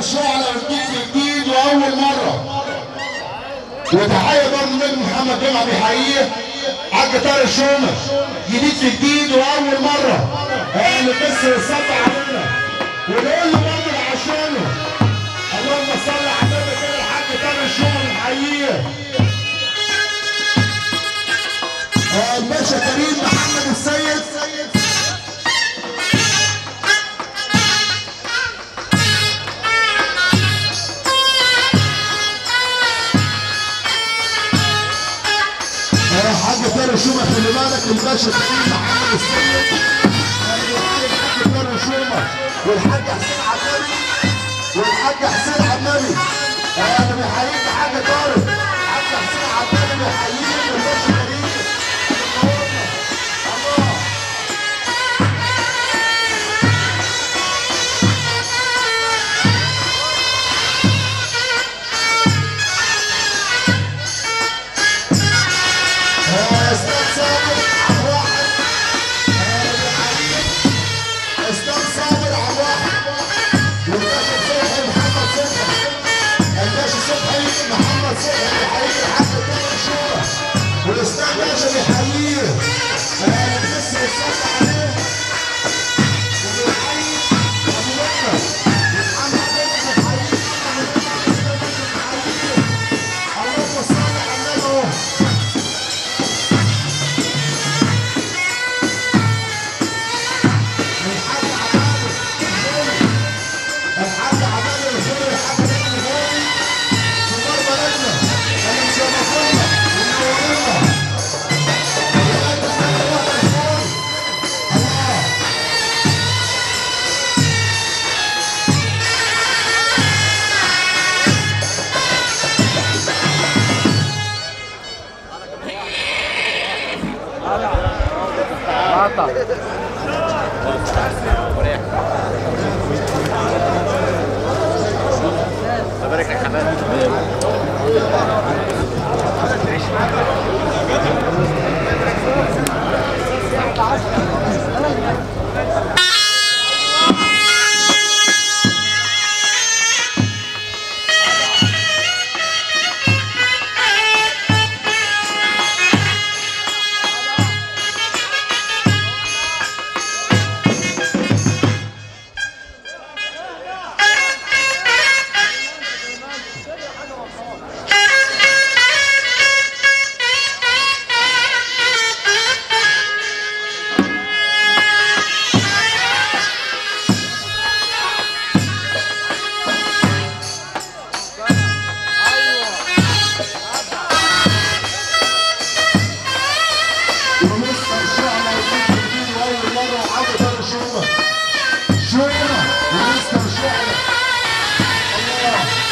شعلة وجديد جديد واول مرة وتحية برضه نجم محمد جمعة بيحييه حاج طارق شومة جديد في جديد واول مرة اللي بس يصب علينا ونقول له برضه عشانه اللهم صل على النبي كده الحاج طارق شومة بنحييه آه، الباشا كريم محمد السيد آه، حاج طارق شومة خلي بالك الباشا كريم محمد السيد آه، الحاج طارق شومة والحاج حسين عبدالي والحاج حسين عبدالي آه، انا بحييك يا حاج طارق حاج حسين عبدالي بيحييك الباشا كريم منورنا. الله آه، استاذ صابر عبد الواحد آه، بيحييك. استاذ صابر عبد الواحد والباشا صبحي محمد صبحي الباشا صبحي محمد صبحي بيحييك الحاج طارق شورى والاستاذ باشا بيحييه آه، لسه يصلي عليه وبيحيي ابو بكر محمد بكر بيحييك اللهم صل على النبي اهو الحاج عباد الخيري الحاج عباد الخيري الحاج نجم غالي في دار بلدنا اللي مشرفونا ومنورنا بلاد النبي وطن الخير الله بارك لك حبايبي ولسه ان شاء الله يكون جديد واول مره وحاجه تاني شومه شومه ولسه ان شاء الله الله